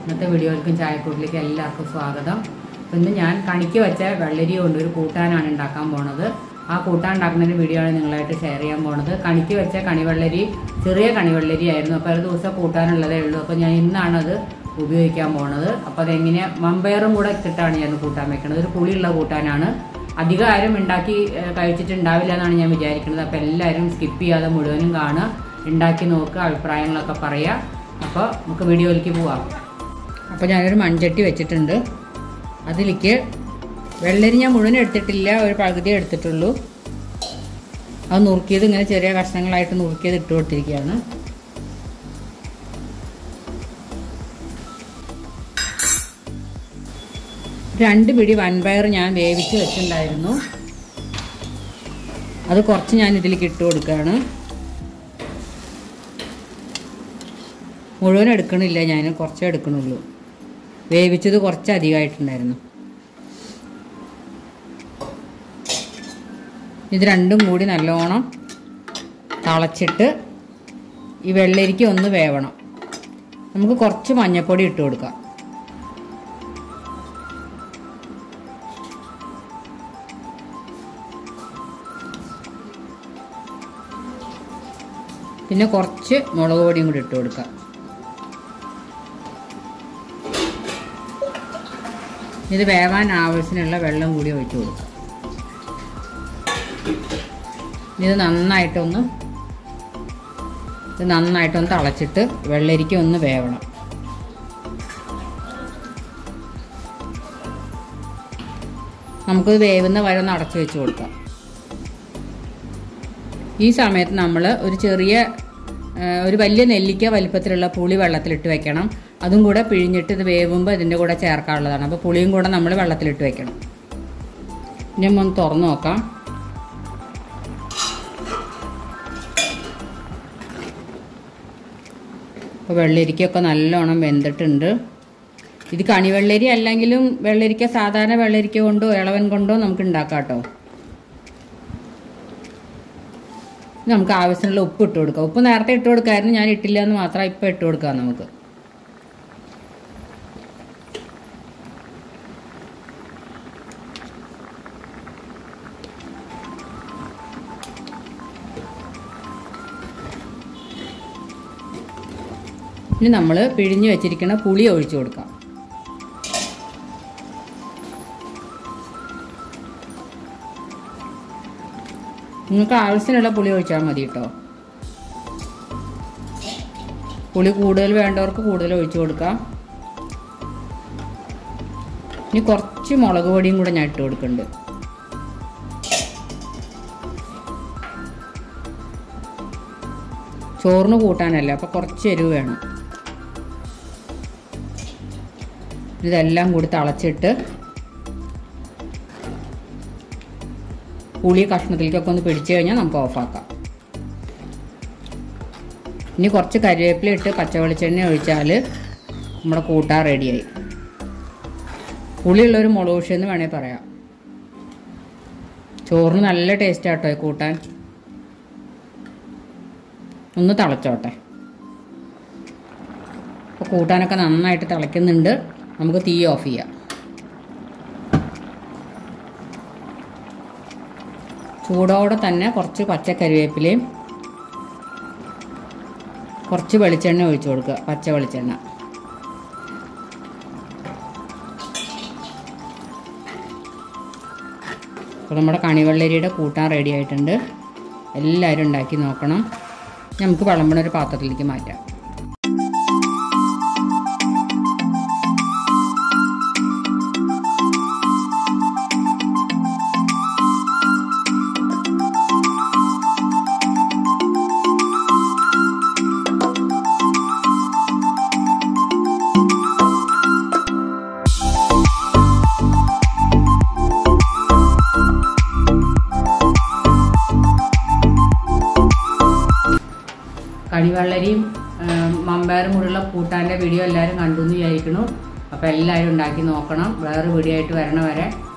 ഇന്നത്തെ വീഡിയോയിലേക്കും ചായക്കൂട്ടിലേക്കും എല്ലാവർക്കും സ്വാഗതം അപ്പം ഇന്ന് ഞാൻ കണിക്ക് വെച്ച വെള്ളരി കൊണ്ട് ഒരു കൂട്ടാനാണ് ഉണ്ടാക്കാൻ പോണത് ആ കൂട്ടാൻ ഉണ്ടാക്കുന്നതിൻ്റെ വീഡിയോ ആണ് നിങ്ങളായിട്ട് ഷെയർ ചെയ്യാൻ പോണത് കണിക്ക് വെച്ച കണിവെള്ളരി ചെറിയ കണിവെള്ളരി ആയിരുന്നു അപ്പോൾ ഒരു ദിവസം കൂട്ടാനുള്ളതേ ഉള്ളൂ അപ്പോൾ ഞാൻ ഇന്നാണത് ഉപയോഗിക്കാൻ പോണത് അപ്പോൾ അതെങ്ങനെ മമ്പയറും കൂടെ ഇട്ടിട്ടാണ് ഞാൻ കൂട്ടാൻ വെക്കുന്നത് ഒരു പുളിയുള്ള കൂട്ടാനാണ് അധികം ആരും ഉണ്ടാക്കി ഏഹ്, കഴിച്ചിട്ടുണ്ടാവില്ല എന്നാണ് ഞാൻ വിചാരിക്കുന്നത് അപ്പോൾ എല്ലാവരും സ്കിപ്പ് ചെയ്യാതെ മുഴുവനും കാണുക ഉണ്ടാക്കി നോക്കുക അഭിപ്രായങ്ങളൊക്കെ പറയുക അപ്പോൾ നമുക്ക് വീഡിയോയിലേക്ക് പോവാം അപ്പോൾ ഞാനൊരു മൺചട്ടി വെച്ചിട്ടുണ്ട് അതിലേക്ക് വെള്ളരി ഞാൻ മുഴുവൻ എടുത്തിട്ടില്ല ഒരു പകുതി എടുത്തിട്ടുള്ളൂ അത് നുറുക്കിയത് ഇങ്ങനെ ചെറിയ കഷ്ണങ്ങളായിട്ട് നുറുക്കിയത് ഇട്ട് കൊടുത്തിരിക്കുകയാണ് രണ്ട് പിടി വൻപയർ ഞാൻ വേവിച്ച് വെച്ചിട്ടുണ്ടായിരുന്നു അത് കുറച്ച് ഞാൻ ഇതിലേക്ക് ഇട്ട് കൊടുക്കുകയാണ് മുഴുവൻ എടുക്കണില്ല ഞാൻ കുറച്ചേ എടുക്കണുള്ളൂ വേവിച്ചത് കുറച്ച് അധികമായിട്ടുണ്ടായിരുന്നു ഇത് രണ്ടും കൂടി നല്ലോണം തിളച്ചിട്ട് ഈ വെള്ളരിക്ക ഒന്ന് വേവണം നമുക്ക് കുറച്ച് മഞ്ഞൾപ്പൊടി ഇട്ട് കൊടുക്കാം പിന്നെ കുറച്ച് മുളക് പൊടിയും കൂടി ഇട്ട് കൊടുക്കാം ഇത് വേവാൻ ആവശ്യത്തിനുള്ള വെള്ളം കൂടി ഒഴിച്ചു കൊടുക്കാം ഇത് നന്നായിട്ടൊന്ന് ഇത് നന്നായിട്ടൊന്ന് തിളച്ചിട്ട് വെള്ളരിക്ക ഒന്ന് വേവണം നമുക്കിത് വേവുന്ന വരെ ഒന്ന് അടച്ചു വെച്ച് കൊടുക്കാം ഈ സമയത്ത് നമ്മൾ ഒരു ചെറിയ ആ, ഒരു വലിയ നെല്ലിക്ക വലിപ്പത്തിലുള്ള പുളി വെള്ളത്തിലിട്ട് വെക്കണം അതും കൂടെ പിഴിഞ്ഞിട്ട് ഇത് വേവുമ്പോൾ ഇതിൻ്റെ കൂടെ ചേർക്കാനുള്ളതാണ് അപ്പോൾ പുളിയും കൂടെ നമ്മൾ വെള്ളത്തിലിട്ട് വെക്കണം ഇനി നമ്മൾ ഒന്ന് തുറന്നു നോക്കാം അപ്പോൾ വെള്ളരിക്കൊക്കെ നല്ലോണം വെന്തിട്ടുണ്ട് ഇത് കണിവെള്ളരി അല്ലെങ്കിലും വെള്ളരിക്ക സാധാരണ വെള്ളരിക്ക കൊണ്ടോ ഇളവൻ കൊണ്ടോ നമുക്ക് ഉണ്ടാക്കാം കേട്ടോ ഇനി നമുക്ക് ആവശ്യമുള്ള ഉപ്പ് ഇട്ട് കൊടുക്കാം ഉപ്പ് നേരത്തെ ഇട്ട് കൊടുക്കായിരുന്നു ഞാൻ ഇട്ടില്ല എന്ന് മാത്രം ഇപ്പം ഇട്ട് കൊടുക്കാം നമുക്ക് ഇനി നമ്മൾ പിഴിഞ്ഞ് വെച്ചിരിക്കുന്ന പുളി ഒഴിച്ചു കൊടുക്കാം നിങ്ങൾക്ക് ആവശ്യത്തിനുള്ള പുളി ഒഴിച്ചാൽ മതി കേട്ടോ പുളി കൂടുതൽ വേണ്ടവർക്ക് കൂടുതൽ ഒഴിച്ചു കൊടുക്കാം ഇനി കുറച്ച് മുളക് പൊടിയും കൂടെ ഞാൻ ഇട്ട് കൊടുക്കുന്നുണ്ട് ചോറിന് കൂട്ടാനല്ല അപ്പോൾ കുറച്ച് എരിവ് വേണം ഇതെല്ലാം കൂടി തിളച്ചിട്ട് പുളി കഷ്ണത്തിലേക്കൊക്കെ ഒന്ന് പിടിച്ചു കഴിഞ്ഞാൽ നമുക്ക് ഓഫാക്കാം ഇനി കുറച്ച് കരിവേപ്പില ഇട്ട് പച്ച വെളിച്ചെണ്ണ ഒഴിച്ചാൽ നമ്മുടെ കൂട്ടാൻ റെഡിയായി പുളിയുള്ളൊരു മുളക് എന്ന് വേണേൽ പറയാം ചോറിന് നല്ല ടേസ്റ്റ് ആട്ടോ ഈ കൂട്ടാൻ ഒന്ന് തിളച്ചോട്ടെ അപ്പോൾ കൂട്ടാനൊക്കെ നന്നായിട്ട് തിളയ്ക്കുന്നുണ്ട് നമുക്ക് തീ ഓഫ് ചെയ്യാം ചൂടോടെ തന്നെ കുറച്ച് പച്ചക്കറിവേപ്പിലയും കുറച്ച് വെളിച്ചെണ്ണ ഒഴിച്ചു കൊടുക്കുക പച്ച വെളിച്ചെണ്ണ അപ്പോൾ നമ്മുടെ കണിവെള്ളരിയുടെ കൂട്ടാൻ റെഡി ആയിട്ടുണ്ട് എല്ലാവരും ഉണ്ടാക്കി നോക്കണം നമുക്ക് വിളമ്പണ ഒരു പാത്രത്തിലേക്ക് മാറ്റാം കണിവെള്ളരിയും മമ്പയറും കൂടെയുള്ള കൂട്ടാൻ്റെ വീഡിയോ എല്ലാവരും കണ്ടു എന്ന് വിചാരിക്കുന്നു അപ്പോൾ എല്ലാവരും ഉണ്ടാക്കി നോക്കണം വേറെ വീഡിയോ ആയിട്ട് വരണ വരെ